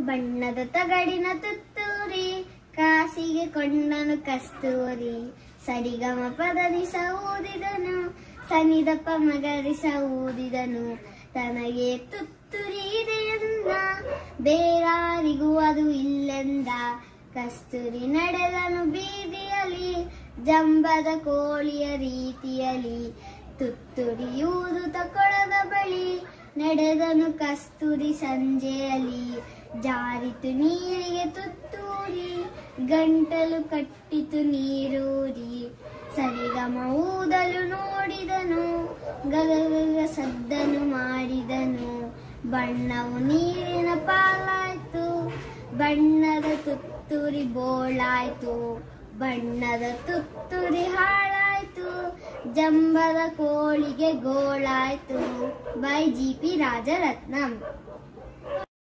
ಬಣ್ಣದ ತಗಡಿನ ತುತ್ತೂರಿ ಕಾಸಿಗೆ ಕೊಂಡನು ಕಸ್ತೂರಿ ಸರಿಗಮ ಪದನಿಸ ಊದಿದನು ಸನಿದಪ್ಪ ಮಗರಿಸ ಊದಿದನು ತನಗೆ ತುತ್ತೂರಿ ಇದೆಯಂದ ಬೇರಾರಿಗೂ ಅದು ಇಲ್ಲೆಂದ ಕಸ್ತೂರಿ ನಡೆದನು ಬೀದಿಯಲ್ಲಿ ಜಂಬದ ಕೋಳಿಯ ರೀತಿಯಲ್ಲಿ ತುತ್ತುರಿಯುವುದು ತಕೊಳದ ಬಳಿ ನಡೆದನು ಕಸ್ತೂರಿ ಸಂಜೆಯಲ್ಲಿ ಜಾರಿತು ನೀರಿಗೆ ತುತ್ತೂರಿ ಗಂಟಲು ಕಟ್ಟಿತು ನೀರೂರಿ ಸರಿಗಮ ಊದಲು ನೋಡಿದನು ಗಗಗಗ ಸದ್ದನು ಮಾಡಿದನು ಬಣ್ಣವು ನೀರಿನ ಪಾಲಾಯ್ತು ಬಣ್ಣದ ತುತ್ತೂರಿ ಬೋಳಾಯ್ತು ಬಣ್ಣದ ತುತ್ತೂರಿ ಹಾಳಾಯ್ತು ಜಂಬದ ಕೋಳಿಗೆ ಗೋಳಾಯ್ತು ಬೈ ಜಿ ಪಿ ರಾಜರತ್ನಂ